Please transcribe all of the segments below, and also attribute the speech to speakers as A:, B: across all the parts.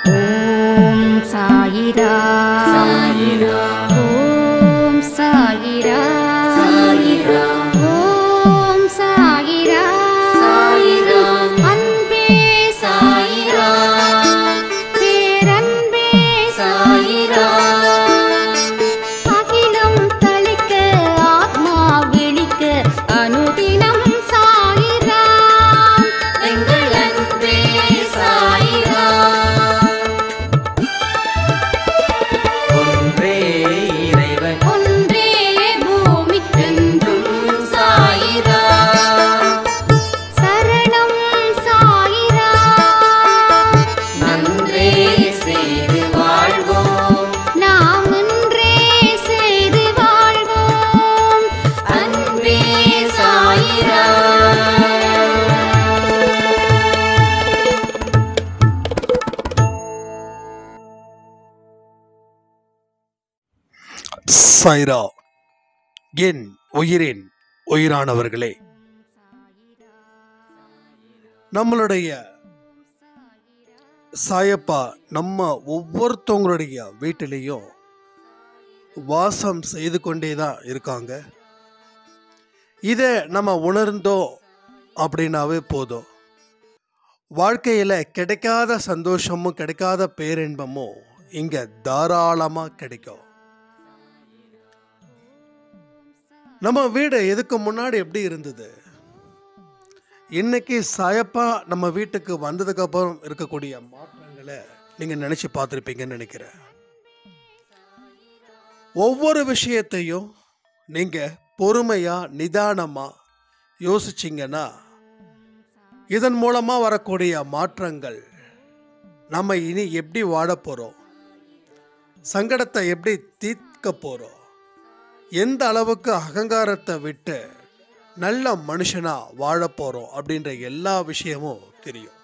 A: ஓம் சாயிரா
B: சாயிரா
A: ஓம் சாயிரா
B: சாயிரா
A: ஓம் சாயிரா
B: சாயிரா
A: அன்பே
B: சாயிரா
A: பேரன்பே
B: சாயிரா
A: அகிலம் தளிக்க ஆத்மா விழிக்க அனுதினம் சாயிரா
B: எங்கள் அன்பே சாயிரா ஒன்றே இறைவன்
A: ஒன்றே பூமிக்கென்றும்
B: என்றும் சாயிரா
A: சரணம் சாயிரா
B: நன்றே செய்து வாழ்வோம்
A: நாம் ஒன்றே செய்து வாழ்வோம்
B: அன்பே சாயிரா
C: சாய்ரா என் உயிரின் உயிரானவர்களே நம்மளுடைய சாயப்பா நம்ம ஒவ்வொருத்தவங்களுடைய வீட்டிலையும் வாசம் செய்து கொண்டே தான் இருக்காங்க இதை நம்ம உணர்ந்தோம் அப்படின்னாவே போதும் வாழ்க்கையில் கிடைக்காத சந்தோஷமும் கிடைக்காத பேரின்பமும் இங்கே தாராளமாக கிடைக்கும் நம்ம வீடு இதுக்கு முன்னாடி எப்படி இருந்தது இன்னைக்கு சாயப்பா நம்ம வீட்டுக்கு வந்ததுக்கு அப்புறம் இருக்கக்கூடிய மாற்றங்களை நீங்க நினைச்சு பார்த்துருப்பீங்கன்னு நினைக்கிறேன் ஒவ்வொரு விஷயத்தையும் நீங்க பொறுமையா நிதானமா யோசிச்சிங்கன்னா இதன் மூலமா வரக்கூடிய மாற்றங்கள் நம்ம இனி எப்படி வாழ போறோம் சங்கடத்தை எப்படி தீர்க்க போறோம் எந்த அளவுக்கு அகங்காரத்தை விட்டு நல்ல மனுஷனா வாழ போறோம் அப்படின்ற எல்லா விஷயமும் தெரியும்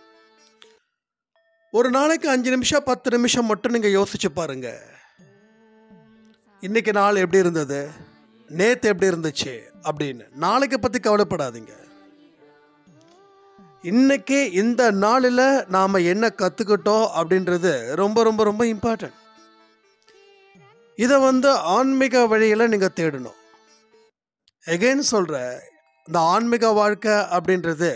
C: ஒரு நாளைக்கு அஞ்சு நிமிஷம் பத்து நிமிஷம் மட்டும் நீங்க யோசிச்சு பாருங்க இன்னைக்கு நாள் எப்படி இருந்தது நேத்து எப்படி இருந்துச்சு அப்படின்னு நாளைக்கு பத்தி கவலைப்படாதீங்க இன்னைக்கு இந்த நாளில் நாம என்ன கத்துக்கிட்டோம் அப்படின்றது ரொம்ப ரொம்ப ரொம்ப இம்பார்ட்டன்ட் இதை வந்து ஆன்மீக வழியில் நீங்கள் தேடணும் எகைன் சொல்கிற இந்த ஆன்மீக வாழ்க்கை அப்படின்றது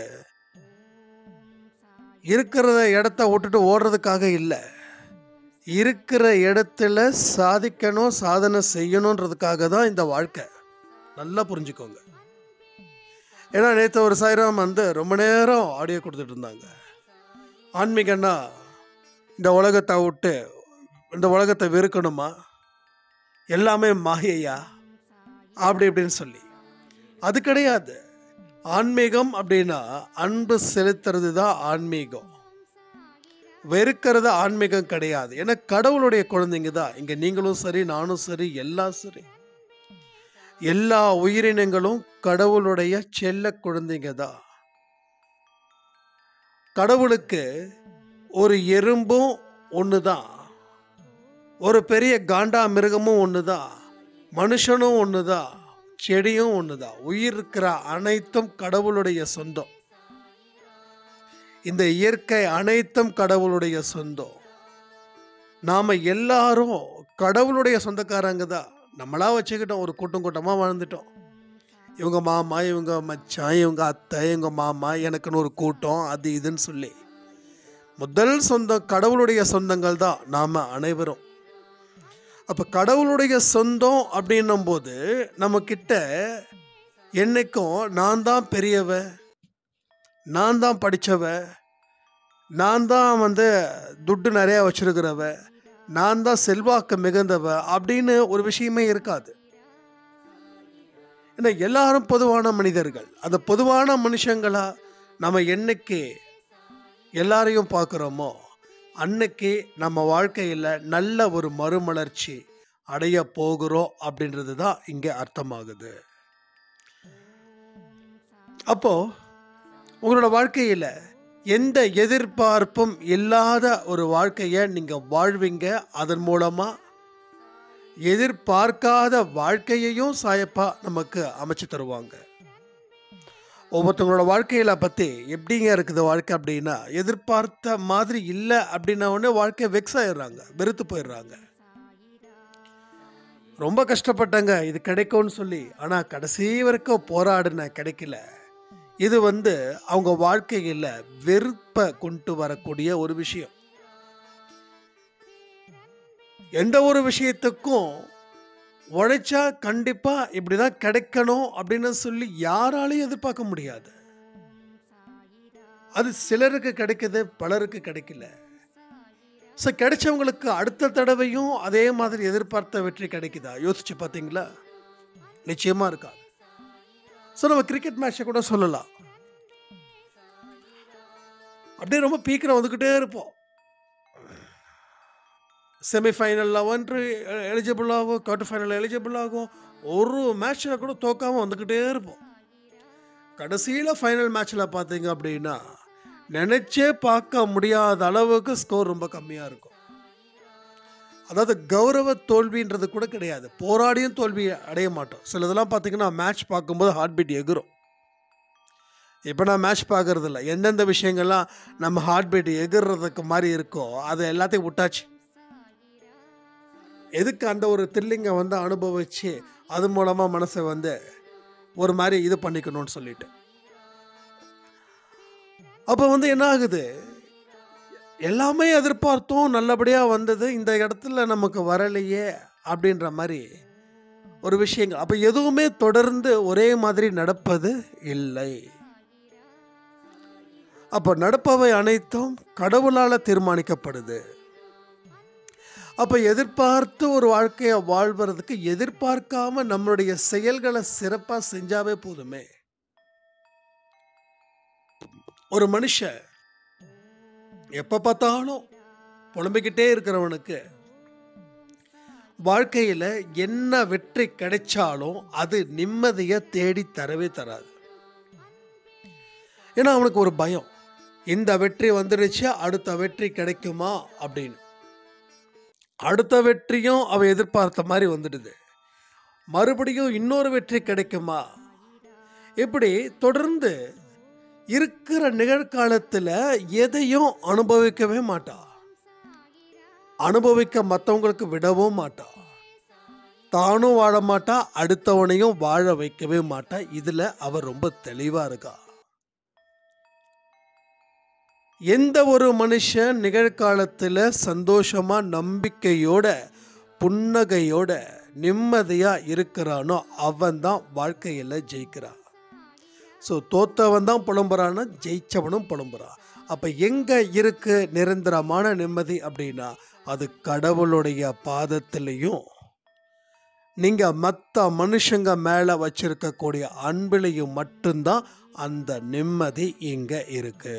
C: இருக்கிற இடத்த விட்டுட்டு ஓடுறதுக்காக இல்லை இருக்கிற இடத்துல சாதிக்கணும் சாதனை செய்யணுன்றதுக்காக தான் இந்த வாழ்க்கை நல்லா புரிஞ்சுக்கோங்க ஏன்னா நேற்று ஒரு சாயிரம் வந்து ரொம்ப நேரம் ஆடியோ கொடுத்துட்டு இருந்தாங்க ஆன்மீகன்னா இந்த உலகத்தை விட்டு இந்த உலகத்தை வெறுக்கணுமா எல்லாமே மாயையா அப்படி இப்படின்னு சொல்லி அது கிடையாது ஆன்மீகம் அப்படின்னா அன்பு செலுத்துறது தான் ஆன்மீகம் வெறுக்கிறது ஆன்மீகம் கிடையாது ஏன்னா கடவுளுடைய குழந்தைங்க தான் இங்க நீங்களும் சரி நானும் சரி எல்லாம் சரி எல்லா உயிரினங்களும் கடவுளுடைய செல்ல குழந்தைங்க தான் கடவுளுக்கு ஒரு எறும்பும் ஒன்று தான் ஒரு பெரிய காண்டா மிருகமும் ஒன்று தான் மனுஷனும் ஒன்று தான் செடியும் ஒன்று தான் உயிர் இருக்கிற அனைத்தும் கடவுளுடைய சொந்தம் இந்த இயற்கை அனைத்தும் கடவுளுடைய சொந்தம் நாம் எல்லாரும் கடவுளுடைய சொந்தக்காரங்க தான் நம்மளா வச்சுக்கிட்டோம் ஒரு கூட்டம் கூட்டமாக வாழ்ந்துட்டோம் இவங்க மாமா இவங்க மச்சான் இவங்க அத்தை இவங்க மாமா எனக்குன்னு ஒரு கூட்டம் அது இதுன்னு சொல்லி முதல் சொந்தம் கடவுளுடைய சொந்தங்கள் தான் நாம் அனைவரும் அப்போ கடவுளுடைய சொந்தம் அப்படின்னும் போது நம்ம கிட்ட என்னைக்கும் நான் தான் பெரியவ நான் தான் படித்தவ நான் தான் வந்து துட்டு நிறையா வச்சிருக்கிறவ நான் தான் செல்வாக்கு மிகுந்தவ அப்படின்னு ஒரு விஷயமே இருக்காது ஏன்னா எல்லாரும் பொதுவான மனிதர்கள் அந்த பொதுவான மனுஷங்களா நம்ம என்னைக்கு எல்லாரையும் பார்க்குறோமோ அன்னைக்கு நம்ம வாழ்க்கையில் நல்ல ஒரு மறுமலர்ச்சி அடைய போகிறோம் அப்படின்றது தான் இங்கே அர்த்தமாகுது அப்போ உங்களோட வாழ்க்கையில் எந்த எதிர்பார்ப்பும் இல்லாத ஒரு வாழ்க்கையை நீங்கள் வாழ்வீங்க அதன் மூலமாக எதிர்பார்க்காத வாழ்க்கையையும் சாயப்பா நமக்கு அமைச்சு தருவாங்க ஒவ்வொருத்தவங்களோட வாழ்க்கையில பற்றி எப்படிங்க இருக்குது வாழ்க்கை அப்படின்னா எதிர்பார்த்த மாதிரி இல்லை அப்படின்ன உடனே வாழ்க்கை வெக்ஸ் ஆயிடுறாங்க வெறுத்து போயிடுறாங்க ரொம்ப கஷ்டப்பட்டாங்க இது கிடைக்கும்னு சொல்லி ஆனால் கடைசி வரைக்கும் போராடின கிடைக்கல இது வந்து அவங்க வாழ்க்கையில் வெறுப்பை கொண்டு வரக்கூடிய ஒரு விஷயம் எந்த ஒரு விஷயத்துக்கும் உழைச்சா கண்டிப்பா இப்படிதான் கிடைக்கணும் அப்படின்னு சொல்லி யாராலையும் எதிர்பார்க்க முடியாது அது சிலருக்கு கிடைக்குது பலருக்கு கிடைக்கல ஸோ கிடைச்சவங்களுக்கு அடுத்த தடவையும் அதே மாதிரி எதிர்பார்த்த வெற்றி கிடைக்குதா யோசிச்சு பார்த்தீங்களா நிச்சயமா இருக்காது ஸோ நம்ம கிரிக்கெட் மேட்சை கூட சொல்லலாம் அப்படியே ரொம்ப பீக்கில் வந்துக்கிட்டே இருப்போம் செமிஃபைனலில் வந்து எலிஜிபிள் ஆகும் குவார்டர் ஃபைனல் எலிஜிபிள் ஆகும் ஒரு மேட்ச்சில் கூட தோக்காமல் வந்துக்கிட்டே இருப்போம் கடைசியில் ஃபைனல் மேட்ச்சில் பார்த்தீங்க அப்படின்னா நினச்சே பார்க்க முடியாத அளவுக்கு ஸ்கோர் ரொம்ப கம்மியாக இருக்கும் அதாவது கௌரவ தோல்வின்றது கூட கிடையாது போராடியும் தோல்வி அடைய மாட்டோம் சிலதெல்லாம் பார்த்தீங்கன்னா மேட்ச் பார்க்கும்போது ஹார்ட் பீட் எகுரும் இப்போ நான் மேட்ச் பார்க்கறது இல்லை எந்தெந்த விஷயங்கள்லாம் நம்ம ஹார்ட் பீட் எகுறதுக்கு மாதிரி இருக்கோ அதை எல்லாத்தையும் விட்டாச்சு எதுக்கு அந்த ஒரு த்ரில்லிங்கை வந்து அனுபவிச்சு அது மூலமாக மனசை வந்து ஒரு மாதிரி இது பண்ணிக்கணும்னு சொல்லிட்டு அப்போ வந்து என்ன ஆகுது எல்லாமே எதிர்பார்த்தோம் நல்லபடியாக வந்தது இந்த இடத்துல நமக்கு வரலையே அப்படின்ற மாதிரி ஒரு விஷயங்கள் அப்போ எதுவுமே தொடர்ந்து ஒரே மாதிரி நடப்பது இல்லை அப்போ நடப்பவை அனைத்தும் கடவுளால் தீர்மானிக்கப்படுது அப்போ எதிர்பார்த்து ஒரு வாழ்க்கையை வாழ்வதற்கு எதிர்பார்க்காம நம்மளுடைய செயல்களை சிறப்பாக செஞ்சாவே போதுமே ஒரு மனுஷன் எப்போ பார்த்தாலும் புலம்பிக்கிட்டே இருக்கிறவனுக்கு வாழ்க்கையில் என்ன வெற்றி கிடைச்சாலும் அது நிம்மதியை தேடி தரவே தராது ஏன்னா அவனுக்கு ஒரு பயம் இந்த வெற்றி வந்துடுச்சு அடுத்த வெற்றி கிடைக்குமா அப்படின்னு அடுத்த வெற்றியும் அவன் எதிர்பார்த்த மாதிரி வந்துடுது மறுபடியும் இன்னொரு வெற்றி கிடைக்குமா இப்படி தொடர்ந்து இருக்கிற நிகழ்காலத்தில் எதையும் அனுபவிக்கவே மாட்டா அனுபவிக்க மற்றவங்களுக்கு விடவும் மாட்டா தானும் வாழ மாட்டா அடுத்தவனையும் வாழ வைக்கவே மாட்டா இதில் அவர் ரொம்ப தெளிவாக இருக்கா எந்த ஒரு மனுஷன் நிகழ்காலத்தில் சந்தோஷமாக நம்பிக்கையோட புன்னகையோட நிம்மதியாக இருக்கிறானோ அவன் தான் வாழ்க்கையில் ஜெயிக்கிறான் ஸோ தோத்தவன் தான் புலம்புறான்னா ஜெயிச்சவனும் புலம்புறான் அப்போ எங்கே இருக்கு நிரந்தரமான நிம்மதி அப்படின்னா அது கடவுளுடைய பாதத்திலையும் நீங்கள் மற்ற மனுஷங்க மேலே வச்சிருக்கக்கூடிய அன்பிலையும் மட்டும்தான் அந்த நிம்மதி இங்கே இருக்கு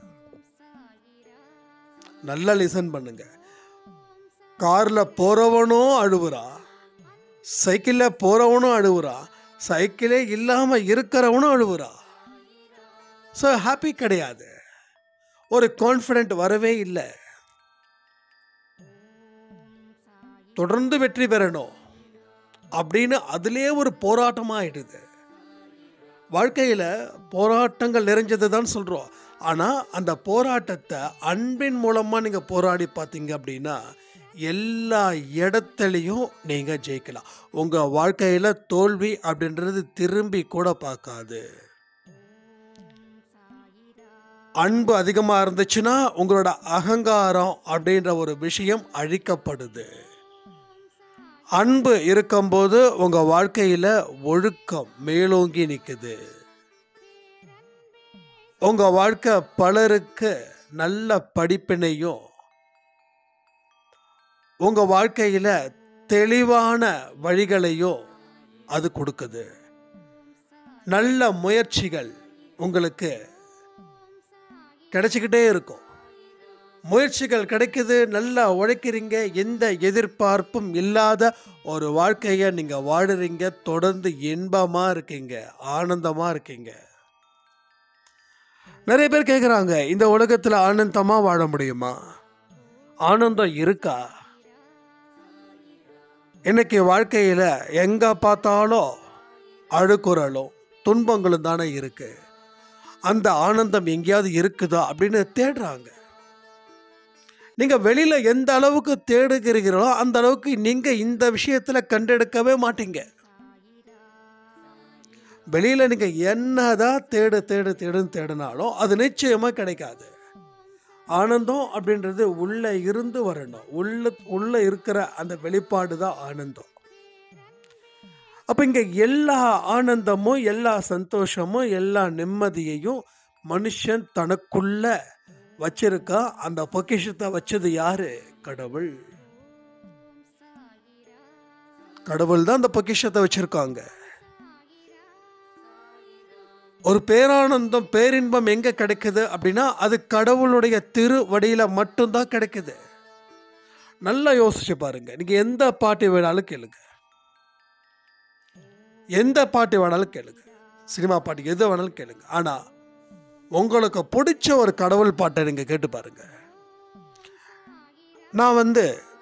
C: நல்லா லிசன் பண்ணுங்க காரில் போகிறவனும் அழுவுறா சைக்கிளில் போகிறவனும் அழுவுறா சைக்கிளே இல்லாமல் இருக்கிறவனும் அழுவுறா ஸோ ஹாப்பி கிடையாது ஒரு கான்ஃபிடென்ட் வரவே இல்லை தொடர்ந்து வெற்றி பெறணும் அப்படின்னு அதுலேயே ஒரு போராட்டமாக ஆயிடுது வாழ்க்கையில் போராட்டங்கள் நிறைஞ்சது தான் சொல்கிறோம் ஆனால் அந்த போராட்டத்தை அன்பின் மூலமாக நீங்கள் போராடி பார்த்தீங்க அப்படின்னா எல்லா இடத்துலையும் நீங்கள் ஜெயிக்கலாம் உங்கள் வாழ்க்கையில் தோல்வி அப்படின்றது திரும்பி கூட பார்க்காது அன்பு அதிகமாக இருந்துச்சுன்னா உங்களோட அகங்காரம் அப்படின்ற ஒரு விஷயம் அழிக்கப்படுது அன்பு இருக்கும்போது உங்கள் வாழ்க்கையில் ஒழுக்கம் மேலோங்கி நிற்குது உங்கள் வாழ்க்கை பலருக்கு நல்ல படிப்பினையும் உங்கள் வாழ்க்கையில் தெளிவான வழிகளையும் அது கொடுக்குது நல்ல முயற்சிகள் உங்களுக்கு கிடைச்சிக்கிட்டே இருக்கும் முயற்சிகள் கிடைக்குது நல்லா உழைக்கிறீங்க எந்த எதிர்பார்ப்பும் இல்லாத ஒரு வாழ்க்கையை நீங்கள் வாழுறீங்க தொடர்ந்து இன்பமாக இருக்கீங்க ஆனந்தமாக இருக்கீங்க நிறைய பேர் கேட்குறாங்க இந்த உலகத்தில் ஆனந்தமாக வாழ முடியுமா ஆனந்தம் இருக்கா இன்னைக்கு வாழ்க்கையில் எங்கே பார்த்தாலும் அழுக்குறலும் துன்பங்களும் தானே இருக்கு அந்த ஆனந்தம் எங்கேயாவது இருக்குதா அப்படின்னு தேடுறாங்க நீங்க வெளியில எந்த அளவுக்கு தேடுகிறீர்களோ அந்த அளவுக்கு நீங்க இந்த விஷயத்துல கண்டெடுக்கவே மாட்டீங்க வெளியில நீங்க என்னதான் தேடு தேடு தேடுன்னு தேடினாலும் அது நிச்சயமா கிடைக்காது ஆனந்தம் அப்படின்றது உள்ள இருந்து வரணும் உள்ள உள்ள இருக்கிற அந்த வெளிப்பாடு தான் ஆனந்தம் அப்ப இங்க எல்லா ஆனந்தமும் எல்லா சந்தோஷமும் எல்லா நிம்மதியையும் மனுஷன் தனக்குள்ள வச்சிருக்கா அந்த பொக்கிஷத்தை வச்சது யாரு கடவுள் கடவுள் தான் அந்த பொக்கிஷத்தை வச்சிருக்காங்க ஒரு பேரானந்தம் பேரின்பம் எங்க கிடைக்குது அப்படின்னா அது கடவுளுடைய திருவடியில மட்டும்தான் கிடைக்குது நல்லா யோசிச்சு பாருங்க நீங்க எந்த பாட்டு வேணாலும் கேளுங்க எந்த பாட்டு வேணாலும் கேளுங்க சினிமா பாட்டு எது வேணாலும் கேளுங்க ஆனா உங்களுக்கு பிடிச்ச ஒரு கடவுள் பாட்டை நீங்க கேட்டு பாருங்க நான் வந்து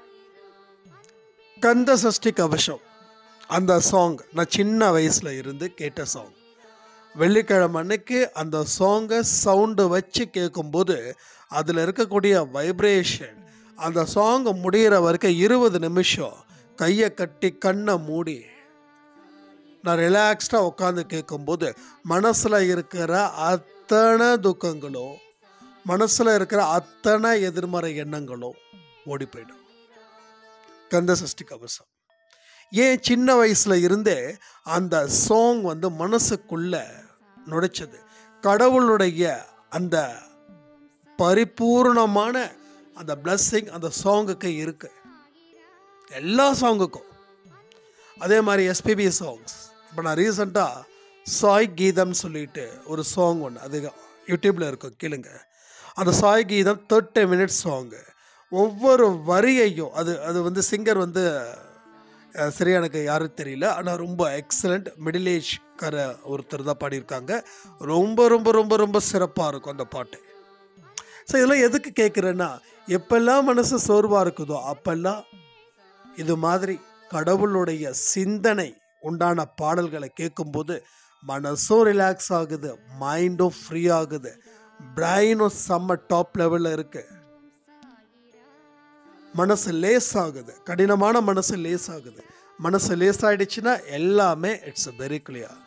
C: கந்த சஷ்டி கவசம் அந்த சாங் நான் சின்ன வயசுல இருந்து கேட்ட சாங் வெள்ளிக்கிழமை அன்னைக்கு அந்த சாங்கை சவுண்டு வச்சு கேட்கும்போது அதில் இருக்கக்கூடிய வைப்ரேஷன் அந்த சாங் முடிகிற வரைக்கும் இருபது நிமிஷம் கையை கட்டி கண்ணை மூடி நான் ரிலாக்ஸ்டாக உட்காந்து கேட்கும்போது மனசில் இருக்கிற அத்தனை துக்கங்களும் மனசில் இருக்கிற அத்தனை எதிர்மறை எண்ணங்களும் ஓடி போயிடும் கந்த சஷ்டி கவசம் ஏன் சின்ன வயசுல இருந்தே அந்த சாங் வந்து மனசுக்குள்ள நுழைச்சது கடவுளுடைய அந்த பரிபூர்ணமான அந்த பிளஸ்ஸிங் அந்த சாங்குக்கு இருக்கு எல்லா சாங்குக்கும் அதே மாதிரி எஸ்பிபி சாங்ஸ் இப்போ நான் ரீசெண்டாக சாய் கீதம்னு சொல்லிட்டு ஒரு சாங் ஒன்று அது யூடியூப்பில் இருக்கும் கேளுங்க அந்த சாய் கீதம் தேர்ட்டி மினிட்ஸ் சாங்கு ஒவ்வொரு வரியையும் அது அது வந்து சிங்கர் வந்து அஹ், சரியா எனக்கு யாரும் தெரியல ஆனால் ரொம்ப எக்ஸலண்ட் மிடில் ஏஜ் கார ஒருத்தர் தான் பாடியிருக்காங்க ரொம்ப ரொம்ப ரொம்ப ரொம்ப சிறப்பாக இருக்கும் அந்த பாட்டு ஸோ இதெல்லாம் எதுக்கு கேட்குறேன்னா எப்பெல்லாம் மனசு சோர்வாக இருக்குதோ அப்பெல்லாம் இது மாதிரி கடவுளுடைய சிந்தனை உண்டான பாடல்களை கேட்கும்போது மனசும் ரிலாக்ஸ் ஆகுது மைண்டும் ஃப்ரீ ஆகுது பிரைனும் செம்ம டாப் லெவலில் இருக்கு மனசு லேஸ் ஆகுது கடினமான மனசு லேஸ் ஆகுது மனசு லேஸ் ஆயிடுச்சுன்னா எல்லாமே இட்ஸ் வெரி கிளியர்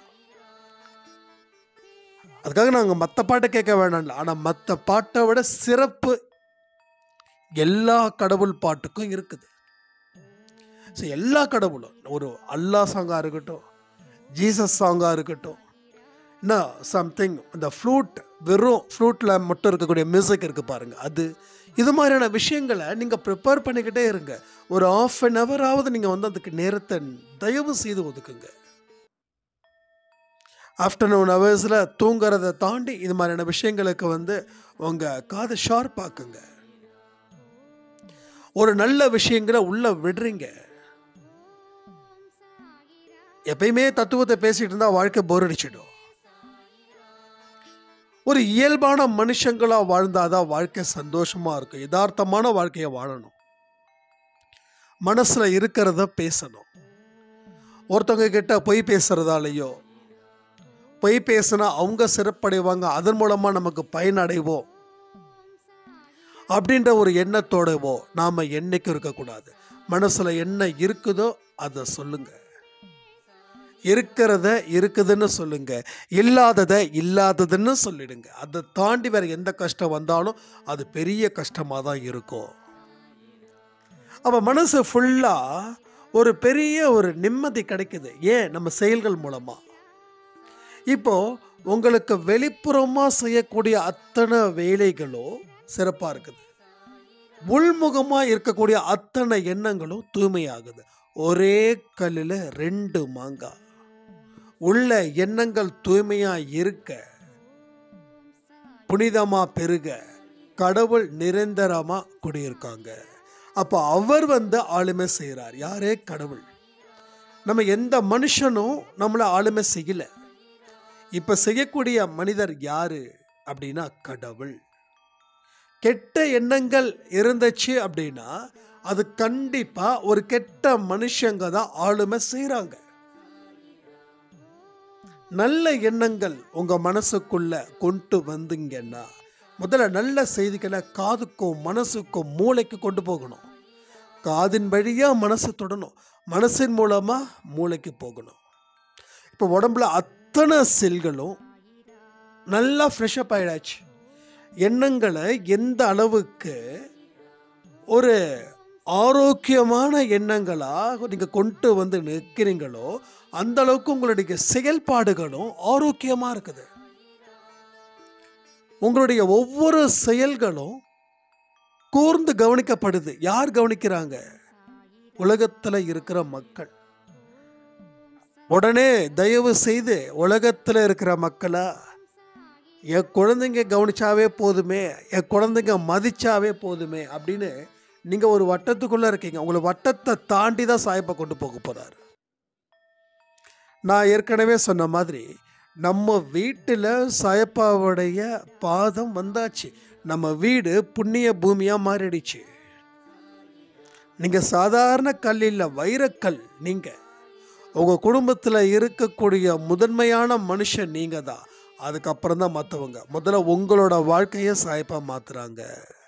C: அதுக்காக நாங்கள் மற்ற பாட்டை கேட்க வேண்டாம்ல ஆனால் மற்ற பாட்டை விட சிறப்பு எல்லா கடவுள் பாட்டுக்கும் இருக்குது ஸோ எல்லா கடவுளும் ஒரு அல்லா சாங்காக இருக்கட்டும் ஜீசஸ் சாங்காக இருக்கட்டும் என்ன சம்திங் இந்த ஃப்ளூட் வெறும் ஃப்ளூட்டில் மட்டும் இருக்கக்கூடிய மியூசிக் இருக்குது பாருங்கள் அது இது மாதிரியான விஷயங்களை நீங்கள் ப்ரிப்பேர் பண்ணிக்கிட்டே இருங்க ஒரு ஆஃப் அன் ஹவராவது நீங்கள் வந்து அதுக்கு நேரத்தை தயவு செய்து ஒதுக்குங்க ஆஃப்டர்நூன் ஹவர்ஸில் தூங்குறதை தாண்டி இது மாதிரியான விஷயங்களுக்கு வந்து உங்கள் காதை ஷார்ப்பாக்குங்க ஒரு நல்ல விஷயங்களை உள்ள விடுறீங்க எப்பயுமே தத்துவத்தை பேசிட்டு இருந்தா வாழ்க்கை போர் அடிச்சிடும் ஒரு இயல்பான மனுஷங்களா வாழ்ந்தாதான் வாழ்க்கை சந்தோஷமா இருக்கும் யதார்த்தமான வாழ்க்கையை வாழணும் மனசுல இருக்கிறத பேசணும் ஒருத்தவங்க கிட்ட பொய் பேசுறதாலேயோ பொய் பேசினா அவங்க சிறப்படைவாங்க அதன் மூலமா நமக்கு பயனடைவோம் அப்படின்ற ஒரு எண்ணத்தோடவோ நாம என்னைக்கும் இருக்கக்கூடாது மனசுல என்ன இருக்குதோ அதை சொல்லுங்க இருக்கிறத இருக்குதுன்னு சொல்லுங்க இல்லாதத இல்லாததுன்னு சொல்லிடுங்க அதை தாண்டி வேற எந்த கஷ்டம் வந்தாலும் அது பெரிய கஷ்டமாக தான் இருக்கும் அப்ப மனசு ஃபுல்லா ஒரு பெரிய ஒரு நிம்மதி கிடைக்குது ஏன் நம்ம செயல்கள் மூலமா இப்போ உங்களுக்கு வெளிப்புறமா செய்யக்கூடிய அத்தனை வேலைகளும் சிறப்பா இருக்குது உள்முகமா இருக்கக்கூடிய அத்தனை எண்ணங்களும் தூய்மையாகுது ஒரே கல்லில் ரெண்டு மாங்காய் உள்ள எண்ணங்கள் தூய்மையா இருக்க புனிதமா பெருக கடவுள் நிரந்தரமா குடியிருக்காங்க அப்போ அவர் வந்து ஆளுமை செய்கிறார் யாரே கடவுள் நம்ம எந்த மனுஷனும் நம்மளை ஆளுமை செய்யல இப்ப செய்யக்கூடிய மனிதர் யாரு அப்படின்னா கடவுள் கெட்ட எண்ணங்கள் இருந்துச்சு அப்படின்னா அது கண்டிப்பா ஒரு கெட்ட மனுஷங்க தான் ஆளுமை செய்கிறாங்க நல்ல எண்ணங்கள் உங்க மனசுக்குள்ள கொண்டு வந்தீங்கன்னா முதல்ல நல்ல செய்திகளை காதுக்கும் மனசுக்கும் மூளைக்கு கொண்டு போகணும் காதின் வழியா மனசு தொடணும் மனசின் மூலமா மூளைக்கு போகணும் இப்போ உடம்புல அத்தனை செல்களும் நல்லா ஃப்ரெஷ்அப் ஆயிடாச்சு எண்ணங்களை எந்த அளவுக்கு ஒரு ஆரோக்கியமான எண்ணங்களா நீங்கள் கொண்டு வந்து நிற்கிறீங்களோ அந்த அளவுக்கு உங்களுடைய செயல்பாடுகளும் ஆரோக்கியமாக இருக்குது உங்களுடைய ஒவ்வொரு செயல்களும் கூர்ந்து கவனிக்கப்படுது யார் கவனிக்கிறாங்க உலகத்தில் இருக்கிற மக்கள் உடனே தயவு செய்து உலகத்தில் இருக்கிற மக்களா என் குழந்தைங்க கவனிச்சாவே போதுமே என் குழந்தைங்க மதிச்சாவே போதுமே அப்படின்னு நீங்கள் ஒரு வட்டத்துக்குள்ளே இருக்கீங்க உங்களை வட்டத்தை தாண்டி தான் சாயப்பா கொண்டு போக போகிறாரு நான் ஏற்கனவே சொன்ன மாதிரி நம்ம வீட்டில் சாயப்பாவுடைய பாதம் வந்தாச்சு நம்ம வீடு புண்ணிய பூமியாக மாறிடுச்சு நீங்கள் சாதாரண கல் இல்லை வைரக்கல் நீங்கள் உங்கள் குடும்பத்தில் இருக்கக்கூடிய முதன்மையான மனுஷன் நீங்கள் தான் அதுக்கப்புறம் தான் மற்றவங்க முதல்ல உங்களோட வாழ்க்கையை சாயப்பா மாத்துறாங்க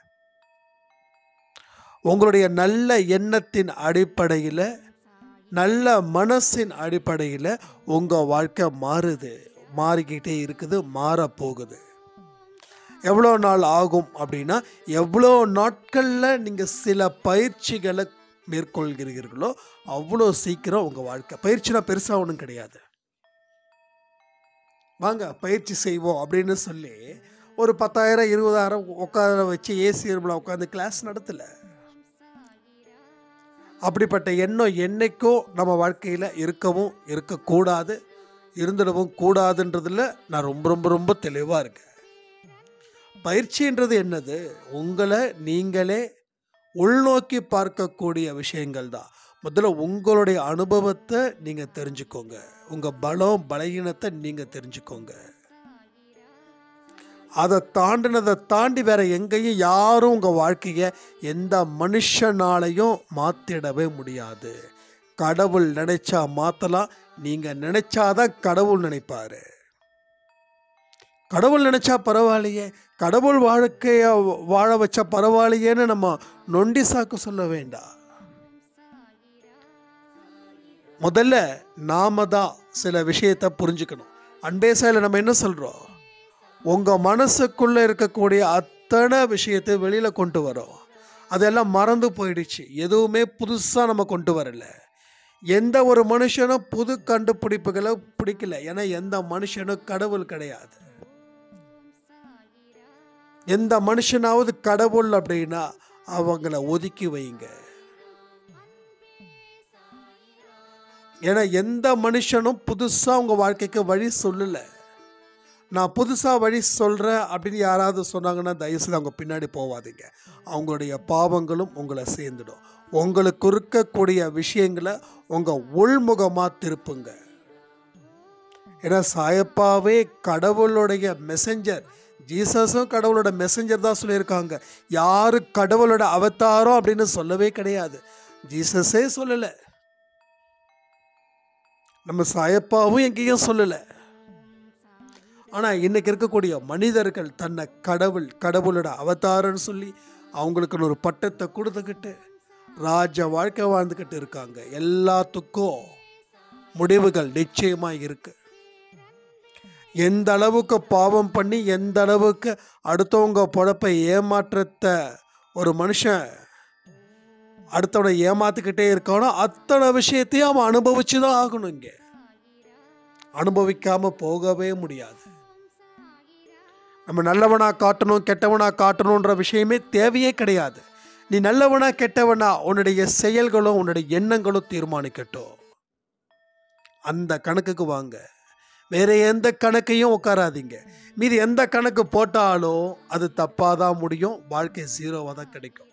C: உங்களுடைய நல்ல எண்ணத்தின் அடிப்படையில் நல்ல மனசின் அடிப்படையில் உங்கள் வாழ்க்கை மாறுது மாறிக்கிட்டே இருக்குது மாறப்போகுது எவ்வளோ நாள் ஆகும் அப்படின்னா எவ்வளோ நாட்களில் நீங்கள் சில பயிற்சிகளை மேற்கொள்கிறீர்களோ அவ்வளோ சீக்கிரம் உங்கள் வாழ்க்கை பயிற்சினா பெருசாக ஒன்றும் கிடையாது வாங்க பயிற்சி செய்வோம் அப்படின்னு சொல்லி ஒரு பத்தாயிரம் இருபதாயிரம் உட்கார வச்சு ஏசி ரூமில் உட்காந்து கிளாஸ் நடத்தலை அப்படிப்பட்ட எண்ணம் என்னைக்கோ நம்ம வாழ்க்கையில் இருக்கவும் இருக்கக்கூடாது இருந்துடவும் கூடாதுன்றதில் நான் ரொம்ப ரொம்ப ரொம்ப தெளிவாக இருக்கேன் பயிற்சின்றது என்னது உங்களை நீங்களே உள்நோக்கி பார்க்கக்கூடிய விஷயங்கள் தான் முதல்ல உங்களுடைய அனுபவத்தை நீங்கள் தெரிஞ்சுக்கோங்க உங்கள் பலம் பலகீனத்தை நீங்கள் தெரிஞ்சுக்கோங்க அதை தாண்டினதை தாண்டி வேற எங்கேயும் யாரும் உங்கள் வாழ்க்கையை எந்த மனுஷனாலையும் மாற்றிடவே முடியாது கடவுள் நினைச்சா மாற்றலாம் நீங்கள் நினைச்சாதான் கடவுள் நினைப்பாரு கடவுள் நினைச்சா பரவாயில்லையே கடவுள் வாழ்க்கைய வாழ வச்ச பரவாயில்லையேன்னு நம்ம நொண்டி சாக்கு சொல்ல வேண்டாம் முதல்ல நாம தான் சில விஷயத்தை புரிஞ்சுக்கணும் அன்பேசாயில் நம்ம என்ன சொல்கிறோம் உங்கள் மனசுக்குள்ளே இருக்கக்கூடிய அத்தனை விஷயத்தை வெளியில் கொண்டு வரோம் அதெல்லாம் மறந்து போயிடுச்சு எதுவுமே புதுசாக நம்ம கொண்டு வரல எந்த ஒரு மனுஷனும் புது கண்டுபிடிப்புகளை பிடிக்கல ஏன்னா எந்த மனுஷனும் கடவுள் கிடையாது எந்த மனுஷனாவது கடவுள் அப்படின்னா அவங்கள ஒதுக்கி வைங்க ஏன்னா எந்த மனுஷனும் புதுசாக உங்கள் வாழ்க்கைக்கு வழி சொல்லலை நான் புதுசாக வழி சொல்கிறேன் அப்படின்னு யாராவது சொன்னாங்கன்னா தயவுசெய்து அவங்க பின்னாடி போவாதீங்க அவங்களுடைய பாவங்களும் உங்களை சேர்ந்துடும் உங்களுக்கு இருக்கக்கூடிய விஷயங்களை உங்கள் உள்முகமாக திருப்புங்க ஏன்னா சாயப்பாவே கடவுளுடைய மெசஞ்சர் ஜீசஸும் கடவுளோட மெசஞ்சர் தான் சொல்லியிருக்காங்க யாரு கடவுளோட அவதாரம் அப்படின்னு சொல்லவே கிடையாது ஜீசஸே சொல்லலை நம்ம சாயப்பாவும் எங்கேயும் சொல்லலை ஆனால் இன்னைக்கு இருக்கக்கூடிய மனிதர்கள் தன்னை கடவுள் கடவுளோட அவதாரம்னு சொல்லி அவங்களுக்குன்னு ஒரு பட்டத்தை கொடுத்துக்கிட்டு ராஜ வாழ்க்கை வாழ்ந்துக்கிட்டு இருக்காங்க எல்லாத்துக்கும் முடிவுகள் நிச்சயமாக இருக்கு எந்த அளவுக்கு பாவம் பண்ணி எந்த அளவுக்கு அடுத்தவங்க பொழப்பை ஏமாற்றத்தை ஒரு மனுஷன் அடுத்தவனை ஏமாத்திக்கிட்டே இருக்கானோ அத்தனை விஷயத்தையும் அவன் அனுபவிச்சு தான் ஆகணும் இங்கே அனுபவிக்காம போகவே முடியாது நம்ம நல்லவனா காட்டணும் கெட்டவனா காட்டணுன்ற விஷயமே தேவையே கிடையாது நீ நல்லவனா கெட்டவனா உன்னுடைய செயல்களும் உன்னுடைய எண்ணங்களும் தீர்மானிக்கட்டும் அந்த கணக்குக்கு வாங்க வேற எந்த கணக்கையும் உட்காராதீங்க மீதி எந்த கணக்கு போட்டாலும் அது தப்பாக தான் முடியும் வாழ்க்கை ஜீரோவாக தான் கிடைக்கும்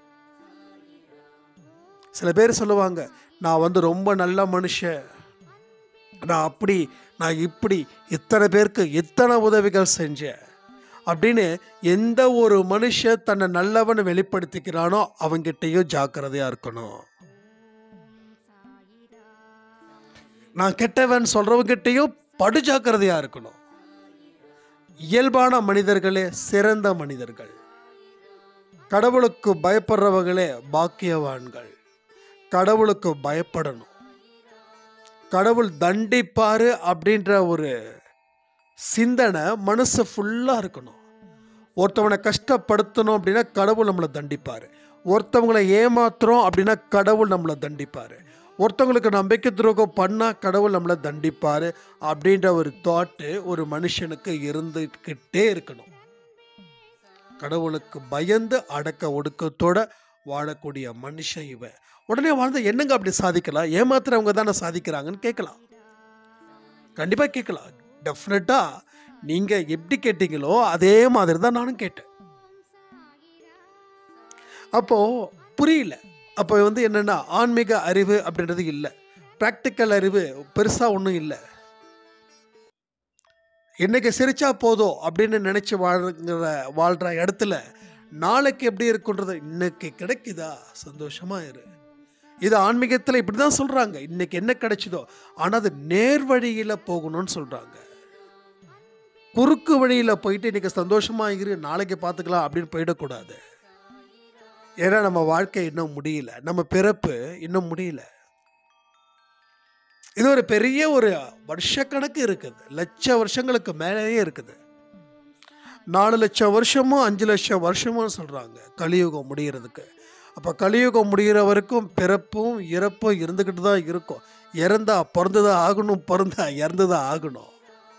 C: சில பேர் சொல்லுவாங்க நான் வந்து ரொம்ப நல்ல மனுஷன் நான் அப்படி நான் இப்படி இத்தனை பேருக்கு இத்தனை உதவிகள் செஞ்சேன் அப்படின்னு எந்த ஒரு மனுஷன் தன்னை நல்லவன் வெளிப்படுத்திக்கிறானோ அவங்கிட்டயும் ஜாக்கிரதையா இருக்கணும் நான் கெட்டவன் சொல்றவங்கிட்டையும் படுஜாக்கிரதையா இருக்கணும் இயல்பான மனிதர்களே சிறந்த மனிதர்கள் கடவுளுக்கு பயப்படுறவங்களே பாக்கியவான்கள் கடவுளுக்கு பயப்படணும் கடவுள் தண்டிப்பாரு அப்படின்ற ஒரு சிந்தனை மனசு ஃபுல்லாக இருக்கணும் ஒருத்தவனை கஷ்டப்படுத்தணும் அப்படின்னா கடவுள் நம்மளை தண்டிப்பார் ஒருத்தவங்களை ஏமாத்துறோம் அப்படின்னா கடவுள் நம்மளை தண்டிப்பார் ஒருத்தவங்களுக்கு நம்பிக்கை துரோகம் பண்ணால் கடவுள் நம்மளை தண்டிப்பார் அப்படின்ற ஒரு தாட்டு ஒரு மனுஷனுக்கு இருந்துக்கிட்டே இருக்கணும் கடவுளுக்கு பயந்து அடக்க ஒடுக்கத்தோட வாழக்கூடிய மனுஷன் இவன் உடனே வாழ்ந்த என்னங்க அப்படி சாதிக்கலாம் ஏமாத்துறவங்க தானே சாதிக்கிறாங்கன்னு கேட்கலாம் கண்டிப்பாக கேட்கலாம் டெஃபினட்டாக நீங்கள் எப்படி கேட்டீங்களோ அதே மாதிரி தான் நானும் கேட்டேன் அப்போது புரியல அப்போ வந்து என்னென்னா ஆன்மீக அறிவு அப்படின்றது இல்லை ப்ராக்டிக்கல் அறிவு பெருசாக ஒன்றும் இல்லை இன்னைக்கு சிரிச்சா போதும் அப்படின்னு நினச்சி வாழ்கிற வாழ்கிற இடத்துல நாளைக்கு எப்படி இருக்குன்றது இன்னைக்கு கிடைக்குதா சந்தோஷமா இரு இது ஆன்மீகத்தில் இப்படி தான் சொல்கிறாங்க இன்னைக்கு என்ன கிடைச்சதோ ஆனால் அது நேர் வழியில் போகணும்னு சொல்கிறாங்க குறுக்கு வழியில் போயிட்டு இன்னைக்கு சந்தோஷமா இரு நாளைக்கு பார்த்துக்கலாம் அப்படின்னு போயிடக்கூடாது ஏன்னா நம்ம வாழ்க்கை இன்னும் முடியல நம்ம பிறப்பு இன்னும் முடியல இது ஒரு பெரிய ஒரு வருஷக்கணக்கு இருக்குது லட்ச வருஷங்களுக்கு மேலேயே இருக்குது நாலு லட்சம் வருஷமும் அஞ்சு லட்சம் வருஷமும் சொல்கிறாங்க கலியுகம் முடிகிறதுக்கு அப்போ கலியுகம் முடிகிற வரைக்கும் பிறப்பும் இறப்பும் இருந்துக்கிட்டு தான் இருக்கும் இறந்தா பிறந்துதான் ஆகணும் பிறந்தா இறந்துதான் ஆகணும்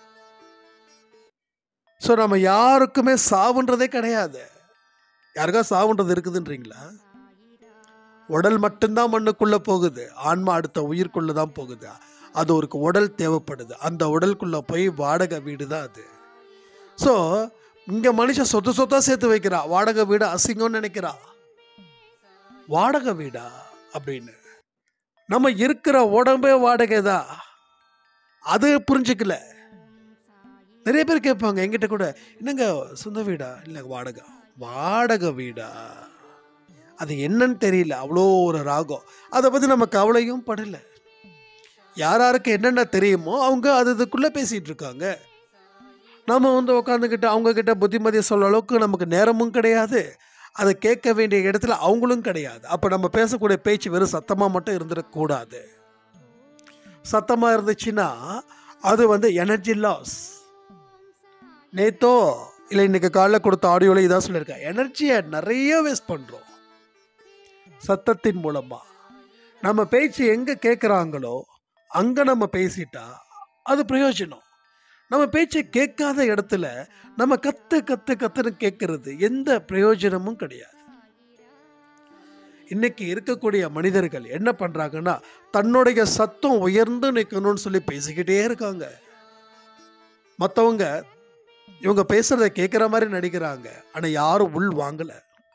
C: ஸோ நம்ம யாருக்குமே சாவுன்றதே கிடையாது யாருக்கா சாவுன்றது இருக்குதுன்றீங்களா உடல் மட்டும்தான் மண்ணுக்குள்ள போகுது ஆன்மா அடுத்த உயிர்க்குள்ள தான் போகுது அது ஒரு உடல் தேவைப்படுது அந்த உடலுக்குள்ள போய் வாடகை வீடு தான் அது ஸோ இங்க மனுஷன் சொத்து சொத்தா சேர்த்து வைக்கிறா வாடகை வீடு அசிங்கம்னு நினைக்கிறா வாடகை வீடா அப்படின்னு நம்ம இருக்கிற உடம்பே வாடகை தான் அது புரிஞ்சுக்கல நிறைய பேர் கேட்பாங்க என்கிட்ட கூட என்னங்க சொந்த வீடா இல்லை வாடகை வாடகை வீடா அது என்னன்னு தெரியல அவ்வளோ ஒரு ராகம் அதை பற்றி நம்ம கவலையும் படலை யார் யாருக்கு என்னென்ன தெரியுமோ அவங்க அது இதுக்குள்ளே பேசிகிட்டு இருக்காங்க நம்ம வந்து உட்காந்துக்கிட்டு அவங்கக்கிட்ட புத்திமதியை சொல்ல அளவுக்கு நமக்கு நேரமும் கிடையாது அதை கேட்க வேண்டிய இடத்துல அவங்களும் கிடையாது அப்போ நம்ம பேசக்கூடிய பேச்சு வெறும் சத்தமாக மட்டும் இருந்துடக்கூடாது சத்தமாக இருந்துச்சுன்னா அது வந்து எனர்ஜி லாஸ் நேத்தோ இல்லை இன்னைக்கு காலைல கொடுத்த ஆடியோவில் இதான் சொல்லியிருக்கேன் எனர்ஜியை நிறைய வேஸ்ட் பண்ணுறோம் சத்தத்தின் மூலமாக நம்ம பேச்சு எங்கே கேட்குறாங்களோ அங்கே நம்ம பேசிட்டா அது பிரயோஜனம் நம்ம பேச்சை கேட்காத இடத்துல நம்ம கத்து கத்து கத்துன்னு கேட்கறது எந்த பிரயோஜனமும் கிடையாது இன்னைக்கு இருக்கக்கூடிய மனிதர்கள் என்ன பண்றாங்கன்னா தன்னுடைய சத்தம் உயர்ந்து நிற்கணும்னு சொல்லி பேசிக்கிட்டே இருக்காங்க மற்றவங்க இவங்க பேசுறத கேட்குற மாதிரி நடிக்கிறாங்க ஆனால் யாரும் உள் வாங்கல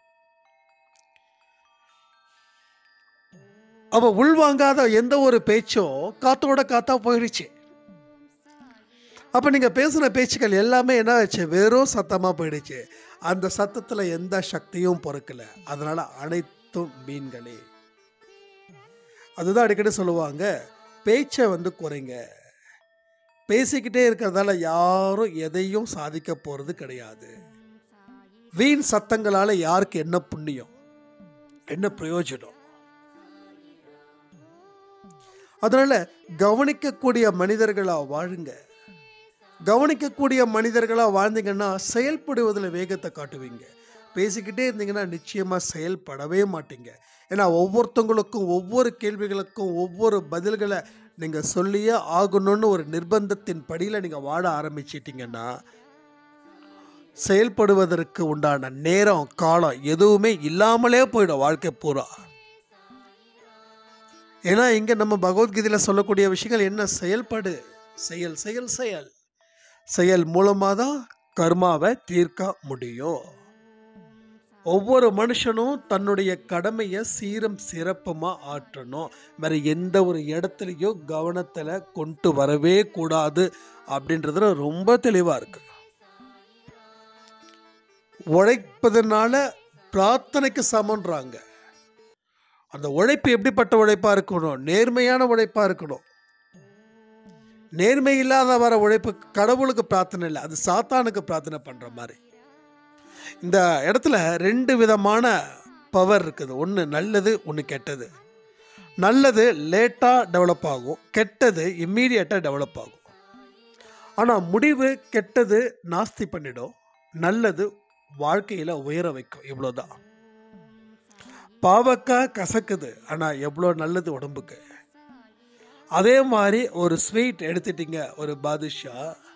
C: அவ உள்வாங்காத எந்த ஒரு பேச்சும் காத்தோட காத்தா போயிடுச்சு அப்போ நீங்கள் பேசுகிற பேச்சுக்கள் எல்லாமே என்ன ஆச்சு வெறும் சத்தமாக போயிடுச்சு அந்த சத்தத்தில் எந்த சக்தியும் பொறுக்கல அதனால அனைத்தும் மீன்களே அதுதான் அடிக்கடி சொல்லுவாங்க பேச்சை வந்து குறைங்க பேசிக்கிட்டே இருக்கிறதால யாரும் எதையும் சாதிக்க போகிறது கிடையாது வீண் சத்தங்களால் யாருக்கு என்ன புண்ணியம் என்ன பிரயோஜனம் அதனால கவனிக்கக்கூடிய மனிதர்களா வாழுங்க கவனிக்கக்கூடிய மனிதர்களா வாழ்ந்தீங்கன்னா செயல்படுவதில் வேகத்தை காட்டுவீங்க பேசிக்கிட்டே இருந்தீங்கன்னா நிச்சயமா செயல்படவே மாட்டீங்க ஏன்னா ஒவ்வொருத்தவங்களுக்கும் ஒவ்வொரு கேள்விகளுக்கும் ஒவ்வொரு பதில்களை நீங்கள் சொல்லியே ஆகணும்னு ஒரு நிர்பந்தத்தின் படியில் நீங்கள் வாழ ஆரம்பிச்சிட்டிங்கன்னா செயல்படுவதற்கு உண்டான நேரம் காலம் எதுவுமே இல்லாமலே போயிடும் வாழ்க்கை பூரா ஏன்னா இங்க நம்ம பகவத்கீதையில சொல்லக்கூடிய விஷயங்கள் என்ன செயல்படு செயல் செயல் செயல் செயல் மூலமா தான் கர்மாவை தீர்க்க முடியும் ஒவ்வொரு மனுஷனும் தன்னுடைய கடமையை சீரம் சிறப்புமா ஆற்றணும் வேற எந்த ஒரு இடத்துலையும் கவனத்துல கொண்டு வரவே கூடாது அப்படின்றதுல ரொம்ப தெளிவா இருக்கு உழைப்பதனால பிரார்த்தனைக்கு சமன்றாங்க அந்த உழைப்பு எப்படிப்பட்ட உழைப்பா இருக்கணும் நேர்மையான உழைப்பா இருக்கணும் நேர்மை இல்லாத வர உழைப்பு கடவுளுக்கு பிரார்த்தனை இல்லை அது சாத்தானுக்கு பிரார்த்தனை பண்ணுற மாதிரி இந்த இடத்துல ரெண்டு விதமான பவர் இருக்குது ஒன்று நல்லது ஒன்று கெட்டது நல்லது லேட்டாக டெவலப் ஆகும் கெட்டது இம்மீடியட்டாக டெவலப் ஆகும் ஆனால் முடிவு கெட்டது நாஸ்தி பண்ணிடும் நல்லது வாழ்க்கையில் உயர வைக்கும் இவ்வளோதான் பாவக்காய் கசக்குது ஆனால் எவ்வளோ நல்லது உடம்புக்கு அதே மாதிரி ஒரு ஸ்வீட் எடுத்துட்டீங்க ஒரு பாதுஷா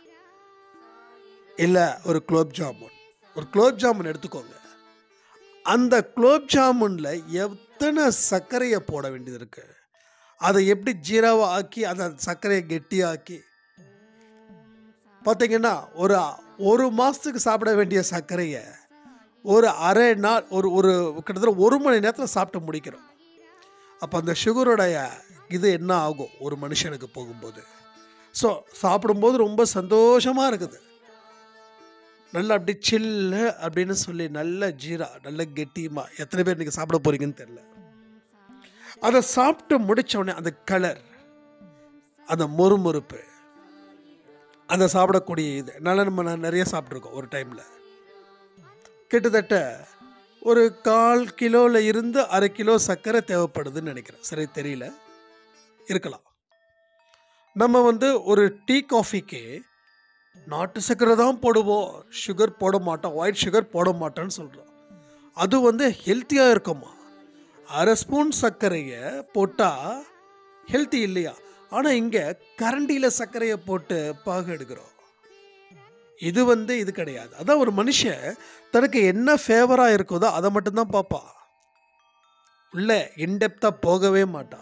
C: இல்லை ஒரு குலோப் ஜாமுன் ஒரு குலோப் ஜாமுன் எடுத்துக்கோங்க அந்த குலோப் ஜாமுனில் எத்தனை சர்க்கரையை போட வேண்டியது இருக்கு அதை எப்படி ஜீராவை ஆக்கி அந்த சர்க்கரையை கெட்டியாக்கி பார்த்தீங்கன்னா ஒரு ஒரு மாதத்துக்கு சாப்பிட வேண்டிய சர்க்கரையை ஒரு அரை நாள் ஒரு ஒரு கிட்டத்தட்ட ஒரு மணி நேரத்தில் சாப்பிட்டு முடிக்கிறோம் அப்போ அந்த சுகருடைய இது என்ன ஆகும் ஒரு மனுஷனுக்கு போகும்போது ஸோ சாப்பிடும்போது ரொம்ப சந்தோஷமாக இருக்குது நல்லா அப்படி சில்லு அப்படின்னு சொல்லி நல்ல ஜீரா நல்ல கெட்டியமா எத்தனை பேர் நீங்கள் சாப்பிட போறீங்கன்னு தெரில அதை சாப்பிட்டு முடிச்ச உடனே அந்த கலர் அந்த மொறுமொறுப்பு அந்த சாப்பிடக்கூடிய இது நல்லா நம்ம நான் நிறைய சாப்பிட்ருக்கோம் ஒரு டைமில் கிட்டத்தட்ட ஒரு கால் கிலோவில் இருந்து அரை கிலோ சர்க்கரை தேவைப்படுதுன்னு நினைக்கிறேன் சரி தெரியல இருக்கலாம் நம்ம வந்து ஒரு டீ காஃபிக்கு நாட்டு சர்க்கரை தான் போடுவோம் சுகர் போட மாட்டோம் ஒயிட் சுகர் போட மாட்டோம்னு சொல்கிறோம் அது வந்து ஹெல்த்தியாக இருக்குமா அரை ஸ்பூன் சர்க்கரையை போட்டால் ஹெல்த்தி இல்லையா ஆனால் இங்கே கரண்டியில் சர்க்கரையை போட்டு பாகு எடுக்கிறோம் இது வந்து இது கிடையாது அதான் ஒரு மனுஷன் தனக்கு என்ன ஃபேவராக இருக்குதோ அதை மட்டும்தான் பார்ப்பா உள்ள இன்டெப்த்தாக போகவே மாட்டா